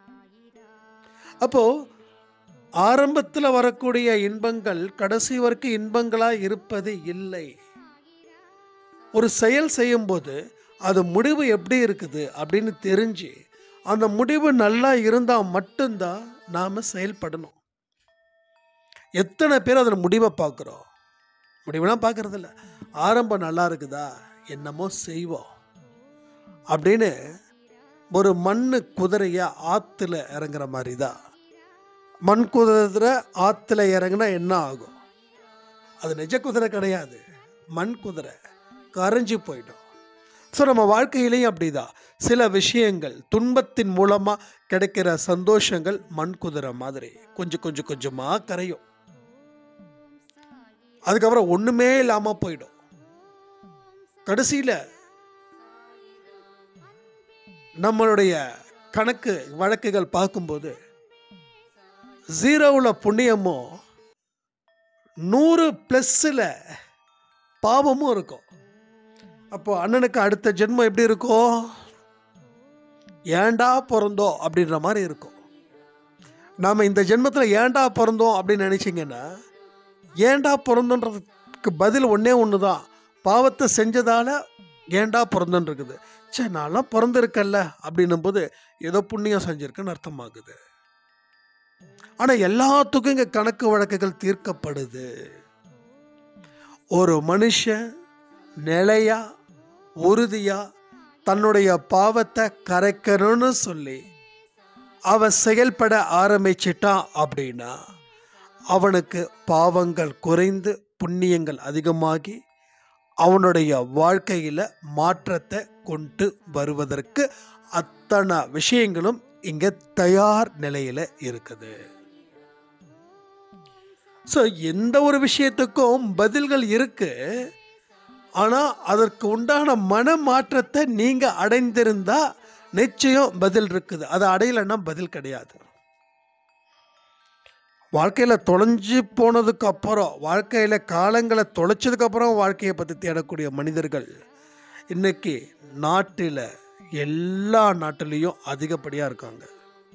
C: அப்போ ஆரம்பத்தில் வரக்கூடிய இன்பங்கள் கடைசி வரைக்கும் இன்பங்களாக இருப்பது இல்லை ஒரு செயல் செய்யும்போது அது முடிவு எப்படி இருக்குது அப்படின்னு தெரிஞ்சு அந்த முடிவு நல்லா இருந்தால் மட்டும்தான் நாம் செயல்படணும் எத்தனை பேர் அதில் முடிவை பார்க்குறோம் முடிவுலாம் பார்க்கறது இல்ல ஆரம்பம் நல்லா இருக்குதா என்னமோ செய்வோம் அப்படின்னு ஒரு மண்ணு குதிரைய ஆற்றுல இறங்குற மாதிரி தான் மண் குதிரை ஆற்றுல இறங்குனா என்ன ஆகும் அது நிஜ குதிரை கிடையாது மண் குதிரை கரைஞ்சி போயிடும் ஸோ நம்ம வாழ்க்கையிலையும் அப்படிதான் சில விஷயங்கள் துன்பத்தின் மூலமாக கிடைக்கிற சந்தோஷங்கள் மண் குதிரை மாதிரி கொஞ்சம் கொஞ்சம் கொஞ்சமாக கரையும் அதுக்கப்புறம் ஒன்றுமே இல்லாமல் போயிடும் கடைசியில் நம்மளுடைய கணக்கு வழக்குகள் பார்க்கும்போது ஜீரோவில் புண்ணியமும் நூறு ப்ளஸ்ஸில் பாவமும் இருக்கும் அப்போ அண்ணனுக்கு அடுத்த ஜென்மம் எப்படி இருக்கும் ஏண்டா பிறந்தோம் அப்படின்ற மாதிரி இருக்கும் நாம் இந்த ஜென்மத்தில் ஏண்டா பிறந்தோம் அப்படின்னு நினச்சிங்கன்னா ஏண்டா பிறந்தோன்றதுக்கு பதில் ஒன்றே ஒன்று தான் பாவத்தை செஞ்சதால் ஏண்டா பிறந்தோன்னு இருக்குது சே நான்லாம் பிறந்திருக்கல்ல அப்படின்னும் போது ஏதோ புண்ணியம் செஞ்சிருக்குன்னு அர்த்தமாகுது ஆனால் எல்லாத்துக்கும் இங்கே கணக்கு வழக்குகள் தீர்க்கப்படுது ஒரு மனுஷன் நிலையா உறுதியா தன்னுடைய பாவத்தை கரைக்கணும்னு சொல்லி அவன் செயல்பட ஆரம்பிச்சிட்டான் அப்படின்னா அவனுக்கு பாவங்கள் குறைந்து புண்ணியங்கள் அதிகமாகி அவனுடைய வாழ்க்கையில் மாற்றத்தை கொண்டு வருவதற்கு அத்தனை விஷயங்களும் இங்கே தயார் நிலையில் இருக்குது ஸோ எந்த ஒரு விஷயத்துக்கும் பதில்கள் இருக்கு ஆனால் அதற்கு உண்டான மன மாற்றத்தை நீங்கள் அடைந்திருந்தா நிச்சயம் பதில் இருக்குது அதை அடையலைன்னா பதில் கிடையாது வாழ்க்கையில் தொலைஞ்சு போனதுக்கு அப்புறம் வாழ்க்கையில் காலங்களை தொலைச்சதுக்கு அப்புறம் வாழ்க்கையை பற்றி தேடக்கூடிய மனிதர்கள் இன்னைக்கு நாட்டில் எல்லா நாட்டிலையும் அதிகப்படியாக இருக்காங்க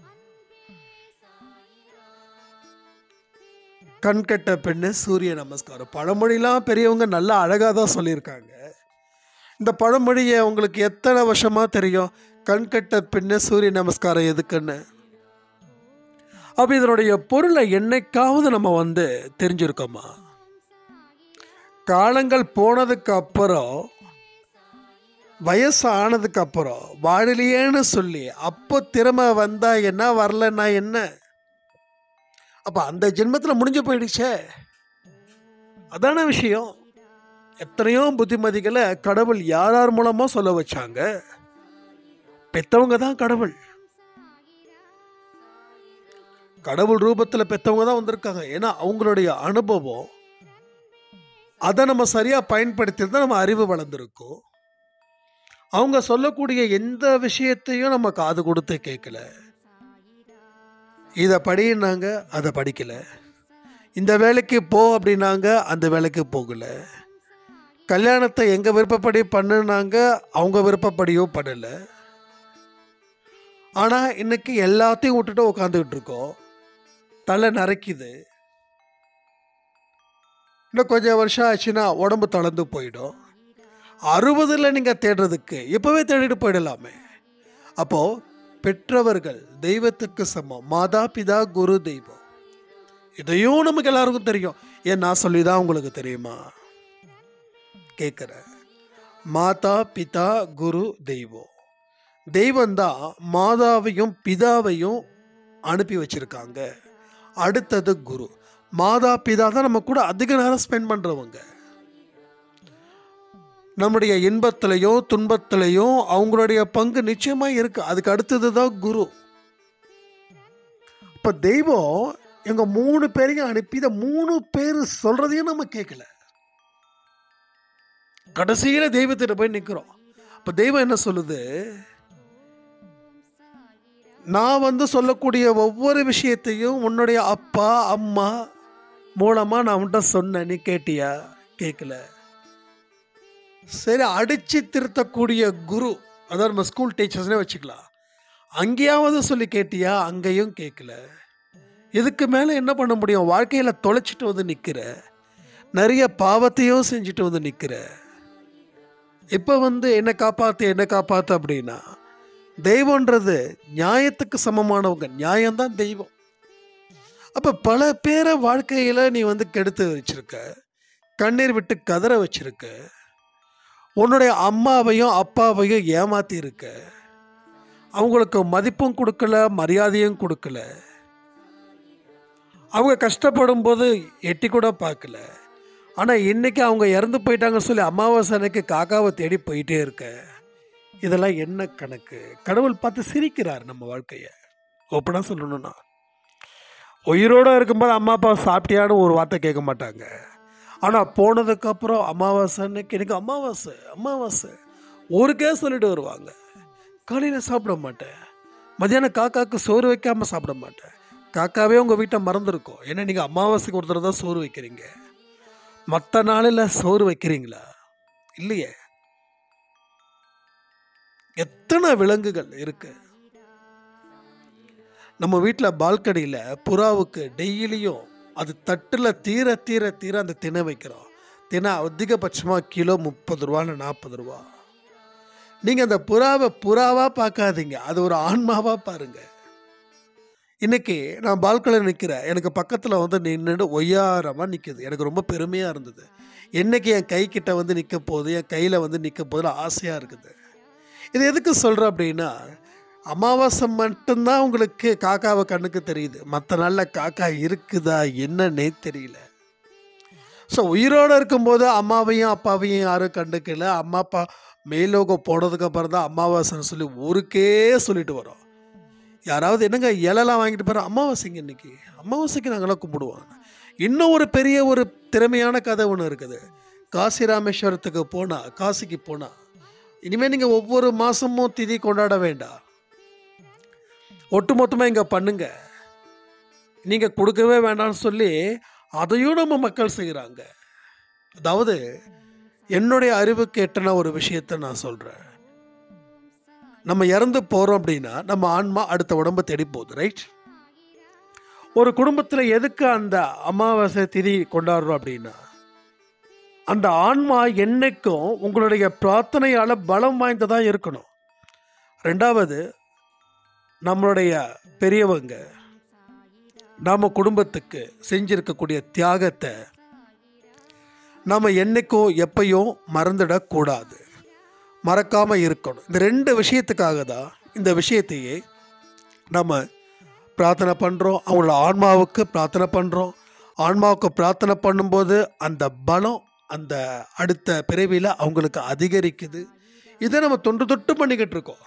C: கண்கட்ட பெண்ணு சூரிய நமஸ்காரம் பழமொழிலாம் பெரியவங்க நல்லா அழகாக தான் சொல்லியிருக்காங்க இந்த பழமொழியை உங்களுக்கு எத்தனை வருஷமாக தெரியும் கண்கட்ட பெண்ணு சூரிய நமஸ்காரம் எதுக்குன்னு அப்போ இதனுடைய பொருளை என்னைக்காவது நம்ம வந்து தெரிஞ்சிருக்கோமா காலங்கள் போனதுக்கு அப்புறம் வயசு ஆனதுக்கு அப்புறம் வாழலையேன்னு சொல்லி அப்போ திறமை வந்தா என்ன வரலன்னா என்ன அப்ப அந்த ஜென்மத்துல முடிஞ்சு போயிடுச்சே அதான விஷயம் எத்தனையோ புத்திமதிகளை கடவுள் யார் யார் மூலமா சொல்ல வச்சாங்க பெத்தவங்க தான் கடவுள் கடவுள் ரூபத்துல பெத்தவங்க தான் வந்திருக்காங்க ஏன்னா அவங்களுடைய அனுபவம் அதை நம்ம சரியா பயன்படுத்தி தான் நம்ம அறிவு வளர்ந்துருக்கோம் அவங்க சொல்லக்கூடிய எந்த விஷயத்தையும் நம்ம காது கொடுத்து கேட்கல இதை படினாங்க அதை படிக்கல இந்த வேலைக்கு போ அப்படின்னாங்க அந்த வேலைக்கு போகல கல்யாணத்தை எங்க விருப்பப்படி பண்ணுனாங்க அவங்க விருப்பப்படியோ பண்ணல ஆனா இன்னைக்கு எல்லாத்தையும் விட்டுட்டு உட்காந்துக்கிட்டு இருக்கோம் தலை நரைக்குது இன்னும் கொஞ்சம் வருஷம் ஆச்சுன்னா உடம்பு தளர்ந்து போயிடும் அறுபதில் நீங்கள் தேடுறதுக்கு இப்போவே தேடிட்டு போயிடலாமே அப்போது பெற்றவர்கள் தெய்வத்துக்கு சமம் மாதா பிதா குரு தெய்வம் இதையும் நமக்கு எல்லாருக்கும் தெரியும் ஏன் நான் சொல்லி தான் உங்களுக்கு தெரியுமா கேட்குறேன் மாதா பிதா குரு தெய்வம் தெய்வம் தான் மாதாவையும் பிதாவையும் அனுப்பி வச்சிருக்காங்க அடுத்தது குரு மாதா பிதா தான் நம்ம கூட அதிக நேரம் ஸ்பெண்ட் பண்ணுறவங்க நம்முடைய இன்பத்திலையும் துன்பத்திலையும் அவங்களுடைய பங்கு நிச்சயமாக இருக்கு அதுக்கு அடுத்தது தான் குரு இப்போ தெய்வம் எங்க மூணு பேரையும் அனுப்பி இந்த மூணு பேர் சொல்றதையும் நம்ம கேட்கல கடைசியில தெய்வத்திட்ட போய் நிற்கிறோம் அப்போ தெய்வம் என்ன சொல்லுது நான் வந்து சொல்லக்கூடிய ஒவ்வொரு விஷயத்தையும் உன்னுடைய அப்பா அம்மா மூலமாக நான் உன்கிட்ட சொன்னேன் நீ கேட்டியா கேட்கல சரி அடிச்சு திருத்தக்கூடிய குரு அதாவது நம்ம ஸ்கூல் டீச்சர்ஸ்னே வச்சுக்கலாம் அங்கேயாவது சொல்லி கேட்டியா அங்கேயும் கேட்கல இதுக்கு மேலே என்ன பண்ண முடியும் வாழ்க்கையில் தொலைச்சிட்டு வந்து நிற்கிற நிறைய பாவத்தையும் செஞ்சுட்டு வந்து நிற்கிற இப்போ வந்து என்ன காப்பாற்று என்ன காப்பாற்று அப்படின்னா தெய்வன்றது நியாயத்துக்கு சமமானவங்க நியாயம்தான் தெய்வம் அப்போ பல பேரை வாழ்க்கையில் நீ வந்து கெடுத்து வச்சிருக்க கண்ணீர் விட்டு கதற வச்சிருக்க உன்னுடைய அம்மாவையும் அப்பாவையும் ஏமாத்தி இருக்க அவங்களுக்கு மதிப்பும் கொடுக்கல மரியாதையும் கொடுக்கல அவங்க கஷ்டப்படும் போது எட்டி கூட பார்க்கல ஆனால் இன்னைக்கு அவங்க இறந்து போயிட்டாங்கன்னு சொல்லி அமாவாசை அன்னைக்கு காக்காவை தேடி போயிட்டே இருக்க இதெல்லாம் என்ன கணக்கு கடவுள் பார்த்து சிரிக்கிறார் நம்ம வாழ்க்கையை ஓப்பனாக சொல்லணும்னா உயிரோடு இருக்கும்போது அம்மா அப்பா சாப்பிட்டியான்னு ஒரு வார்த்தை கேட்க மாட்டாங்க ஆனால் போனதுக்கப்புறம் அமாவாசை அன்னைக்கு எனக்கு அமாவாசை அமாவாசை ஊருக்கே சொல்லிட்டு வருவாங்க காலையில் சாப்பிட மாட்டேன் மதியானம் காக்காவுக்கு சோறு வைக்காமல் சாப்பிட மாட்டேன் காக்காவே உங்கள் வீட்டை மறந்துருக்கும் ஏன்னா நீங்கள் அமாவாசைக்கு ஒரு தடவை தான் சோறு வைக்கிறீங்க மற்ற நாளில் சோறு வைக்கிறீங்களா இல்லையே எத்தனை விலங்குகள் இருக்கு நம்ம வீட்டில் பால்கனியில் புறாவுக்கு டெய்லியும் அது தட்டில் தீர தீர தீர அந்த திணை வைக்கிறோம் தினை அதிகபட்சமாக கிலோ முப்பது ரூபான்னு நாற்பது ரூபா நீங்கள் அந்த புறாவை புறாவாக பார்க்காதீங்க அது ஒரு ஆன்மாவாக பாருங்க இன்னைக்கு நான் பால்கனியில் நிற்கிறேன் எனக்கு பக்கத்தில் வந்து நின்றுட்டு ஒய்யாரமாக நிற்குது எனக்கு ரொம்ப பெருமையாக இருந்தது என்னைக்கு என் கை கிட்ட வந்து நிற்க போகுது என் கையில் வந்து நிற்க போகுது ஆசையாக இருக்குது இது எதுக்கு சொல்கிறேன் அப்படின்னா அமாவாசை மட்டும்தான் உங்களுக்கு காக்காவை கண்ணுக்கு தெரியுது மற்ற நாளில் காக்கா இருக்குதா என்னன்னே தெரியல ஸோ உயிரோடு இருக்கும்போது அம்மாவையும் அப்பாவையும் யாரும் கண்டுக்கல அம்மா அப்பா மேலோகம் போனதுக்கு அப்புறம் தான் அமாவாசைன்னு சொல்லி ஊருக்கே சொல்லிட்டு வரோம் யாராவது என்னங்க இலலாம் வாங்கிட்டு போகிற அமாவாசைங்க இன்னைக்கு அமாவாசைக்கு நாங்களாம் கும்பிடுவோம் இன்னும் ஒரு பெரிய ஒரு திறமையான கதை ஒன்று இருக்குது காசி ராமேஸ்வரத்துக்கு போனா காசிக்கு போனா இனிமேல் நீங்கள் ஒவ்வொரு மாதமும் திதி கொண்டாட வேண்டாம் ஒட்டுமொத்தமாக இங்கே பண்ணுங்க நீங்கள் கொடுக்கவே வேண்டாம்னு சொல்லி அதையும் நம்ம மக்கள் செய்கிறாங்க அதாவது என்னுடைய அறிவுக்கு எட்டின ஒரு விஷயத்தை நான் சொல்கிறேன் நம்ம இறந்து போகிறோம் அப்படின்னா நம்ம ஆன்மா அடுத்த உடம்பை தேடி போகுது ரைட் ஒரு குடும்பத்தில் எதுக்கு அந்த அமாவாசை திதி கொண்டாடுறோம் அப்படின்னா அந்த ஆன்மா என்னைக்கும் உங்களுடைய பிரார்த்தனையால் பலம் வாய்ந்ததாக இருக்கணும் ரெண்டாவது நம்மளுடைய பெரியவங்க நாம் குடும்பத்துக்கு செஞ்சிருக்கக்கூடிய தியாகத்தை நாம் என்னைக்கும் எப்பையும் மறந்துடக்கூடாது மறக்காமல் இருக்கணும் இந்த ரெண்டு விஷயத்துக்காக தான் இந்த விஷயத்தையே நம்ம பிரார்த்தனை பண்ணுறோம் அவங்களோட ஆன்மாவுக்கு பிரார்த்தனை பண்ணுறோம் ஆன்மாவுக்கு பிரார்த்தனை பண்ணும்போது அந்த பலம் அந்த அடுத்த பிறவியில் அவங்களுக்கு அதிகரிக்குது இதை நம்ம தொன்று தொட்டு பண்ணிக்கிட்டு இருக்கோம்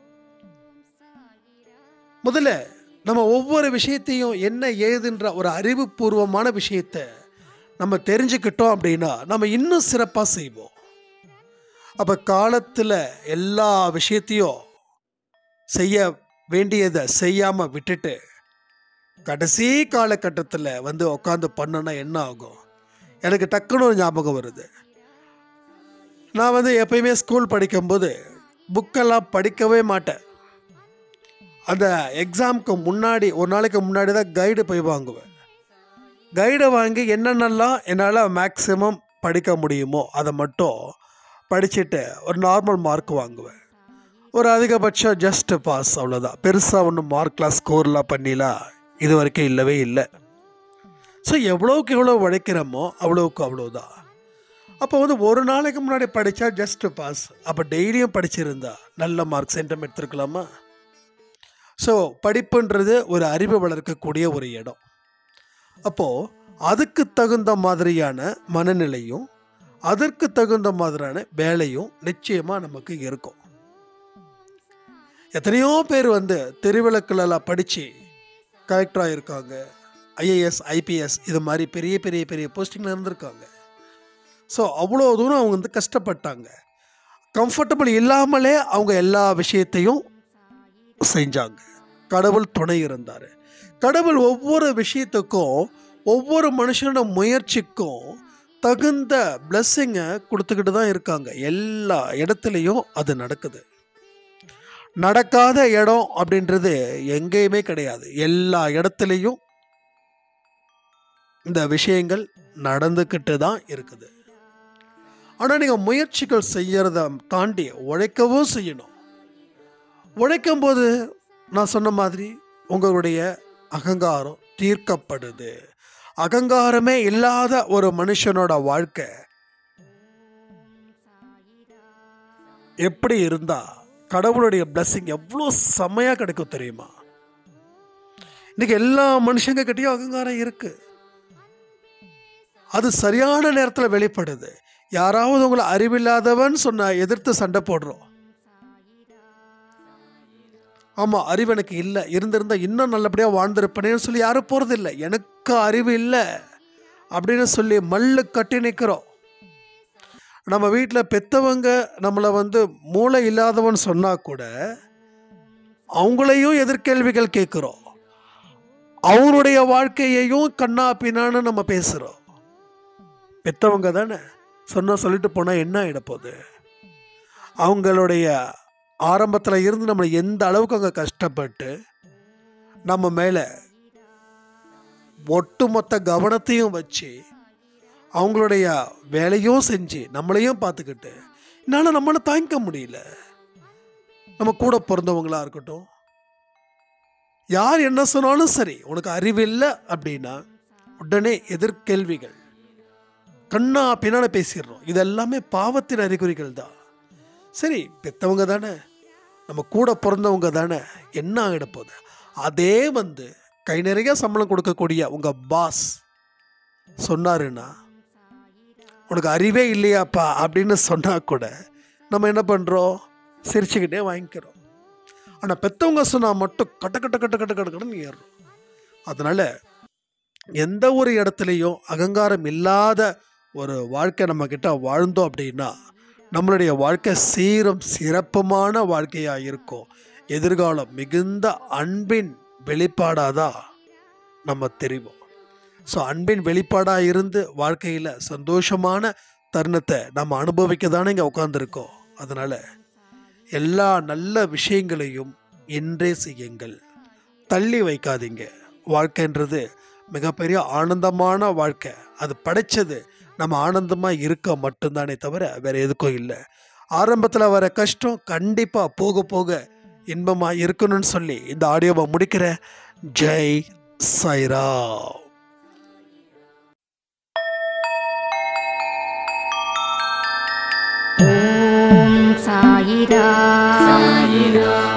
C: முதல்ல நம்ம ஒவ்வொரு விஷயத்தையும் என்ன ஏதுன்ற ஒரு அறிவுபூர்வமான விஷயத்தை நம்ம தெரிஞ்சுக்கிட்டோம் அப்படின்னா நம்ம இன்னும் சிறப்பாக செய்வோம் அப்போ காலத்தில் எல்லா விஷயத்தையும் செய்ய வேண்டியதை செய்யாமல் விட்டுட்டு கடைசி காலகட்டத்தில் வந்து உட்காந்து பண்ணனா என்ன ஆகும் எனக்கு டக்குன்னு ஒரு ஞாபகம் வருது நான் வந்து எப்பயுமே ஸ்கூல் படிக்கும்போது புக்கெல்லாம் படிக்கவே மாட்டேன் அந்த எக்ஸாமுக்கு முன்னாடி ஒரு நாளைக்கு முன்னாடி தான் கைடு போய் வாங்குவேன் கைடை வாங்கி என்னென்னலாம் என்னால் மேக்ஸிமம் படிக்க முடியுமோ அதை மட்டும் படிச்சுட்டு ஒரு நார்மல் மார்க் வாங்குவேன் ஒரு அதிகபட்சம் ஜஸ்ட் பாஸ் அவ்வளோதான் பெருசாக ஒன்றும் மார்க்லாம் ஸ்கோர்லாம் பண்ணிலாம் இது வரைக்கும் இல்லவே இல்லை ஸோ எவ்வளோக்கு எவ்வளோ உழைக்கிறோமோ அவ்வளோக்கு அவ்வளோதான் அப்போ வந்து ஒரு நாளைக்கு முன்னாடி படித்தா ஜஸ்ட் பாஸ் அப்போ டெய்லியும் படிச்சிருந்தா நல்ல மார்க் சென்டம் எடுத்துருக்கலாமா ஸோ படிப்புன்றது ஒரு அறிவை வளர்க்கக்கூடிய ஒரு இடம் அப்போது அதுக்கு தகுந்த மாதிரியான மனநிலையும் அதற்கு தகுந்த மாதிரியான வேலையும் நிச்சயமாக நமக்கு இருக்கும் எத்தனையோ பேர் வந்து தெருவிளக்குலலாம் படித்து கலெக்டராக இருக்காங்க ஐஏஎஸ் ஐபிஎஸ் இது மாதிரி பெரிய பெரிய பெரிய போஸ்டிங்கில் இருந்திருக்காங்க ஸோ அவ்வளோ தூரம் அவங்க வந்து கஷ்டப்பட்டாங்க கம்ஃபர்டபுள் இல்லாமலே அவங்க எல்லா விஷயத்தையும் செஞ்சாங்க கடவுள் துணை இருந்தார் கடவுள் ஒவ்வொரு விஷயத்துக்கும் ஒவ்வொரு மனுஷனோட முயற்சிக்கும் தகுந்த பிளஸ்ஸிங்கை கொடுத்துக்கிட்டு தான் இருக்காங்க எல்லா இடத்துலையும் அது நடக்குது நடக்காத இடம் அப்படின்றது எங்கேயுமே கிடையாது எல்லா இடத்துலையும் இந்த விஷயங்கள் நடந்துக்கிட்டு தான் இருக்குது ஆனால் நீங்கள் முயற்சிகள் செய்யறத தாண்டி உழைக்கவும் செய்யணும் உழைக்கும் போது நான் சொன்ன மாதிரி உங்களுடைய அகங்காரம் தீர்க்கப்படுது அகங்காரமே இல்லாத ஒரு மனுஷனோட வாழ்க்கை எப்படி இருந்தா கடவுளுடைய blessing எவ்வளோ செம்மையாக கிடைக்கும் தெரியுமா இன்னைக்கு எல்லா மனுஷங்க கிட்டயும் அகங்காரம் இருக்கு அது சரியான நேரத்தில் வெளிப்படுது யாராவது உங்களை அறிவில்லாதவன் சொன்ன எதிர்த்து சண்டை போடுறோம் ஆமாம் அறிவு எனக்கு இல்லை இருந்திருந்தா இன்னும் நல்லபடியாக வாழ்ந்திருப்பேனேன்னு சொல்லி யாரும் போகிறதில்ல எனக்கு அறிவு இல்லை அப்படின்னு சொல்லி மல்லு கட்டி நிற்கிறோம் நம்ம வீட்டில் பெத்தவங்க நம்மளை வந்து மூளை இல்லாதவன் சொன்னால் கூட அவங்களையும் எதிர்கேள்விகள் கேட்குறோம் அவருடைய வாழ்க்கையையும் கண்ணா பின்னான்னு நம்ம பேசுகிறோம் பெத்தவங்க தானே சொன்ன சொல்லிட்டு போனால் என்ன ஆகிடப்போகுது அவங்களுடைய ஆரம்பத்தில் இருந்து நம்மளை எந்த அளவுக்கு அவங்க கஷ்டப்பட்டு நம்ம மேலே ஒட்டுமொத்த கவனத்தையும் வச்சு அவங்களுடைய வேலையும் செஞ்சு நம்மளையும் பார்த்துக்கிட்டு என்னால் நம்மளை தாங்கிக்க முடியல நம்ம கூட பிறந்தவங்களா இருக்கட்டும் யார் என்ன சொன்னாலும் சரி உனக்கு அறிவில்லை அப்படின்னா உடனே எதிர்கேள்விகள் கண்ணா பின்னால பேசிடுறோம் இது எல்லாமே பாவத்தின் அறிகுறிகள் தான் சரி பெத்தவங்க தானே நம்ம கூட பிறந்தவங்க தானே என்ன ஆகிட போகுது அதே வந்து கை நிறைய சம்பளம் கொடுக்கக்கூடிய உங்கள் பாஸ் சொன்னாருன்னா உனக்கு அறிவே இல்லையாப்பா அப்படின்னு சொன்னால் கூட நம்ம என்ன பண்ணுறோம் சிரிச்சுக்கிட்டே வாங்கிக்கிறோம் ஆனால் பெற்றவங்க சொன்னால் மட்டும் கட்ட கட்ட கட்ட கட்ட கட்ட கட்டன்னு ஏறுறோம் அதனால் எந்த ஒரு இடத்துலையும் அகங்காரம் இல்லாத ஒரு வாழ்க்கை நம்மக்கிட்ட வாழ்ந்தோம் அப்படின்னா நம்மளுடைய வாழ்க்கை சீரும் சிறப்புமான வாழ்க்கையாக இருக்கும் எதிர்காலம் மிகுந்த அன்பின் வெளிப்பாடாக தான் நம்ம தெரிவோம் ஸோ அன்பின் வெளிப்பாடாக இருந்து வாழ்க்கையில் சந்தோஷமான தருணத்தை நம்ம அனுபவிக்க தானே இங்கே உட்காந்துருக்கோம் அதனால் எல்லா நல்ல விஷயங்களையும் இன்றே செய்யுங்கள் தள்ளி வைக்காதீங்க வாழ்க்கைன்றது மிகப்பெரிய ஆனந்தமான வாழ்க்கை அது படைச்சது நம்ம ஆனந்தமாக இருக்க மட்டும்தானே தவிர வேற எதுக்கும் இல்லை ஆரம்பத்தில் வர கஷ்டம் கண்டிப்பாக போக போக இன்பமாக இருக்கணும்னு சொல்லி இந்த ஆடியோவை முடிக்கிறேன் ஜெய் சைரா
A: ஓம் சாயிரா
B: சாயிரா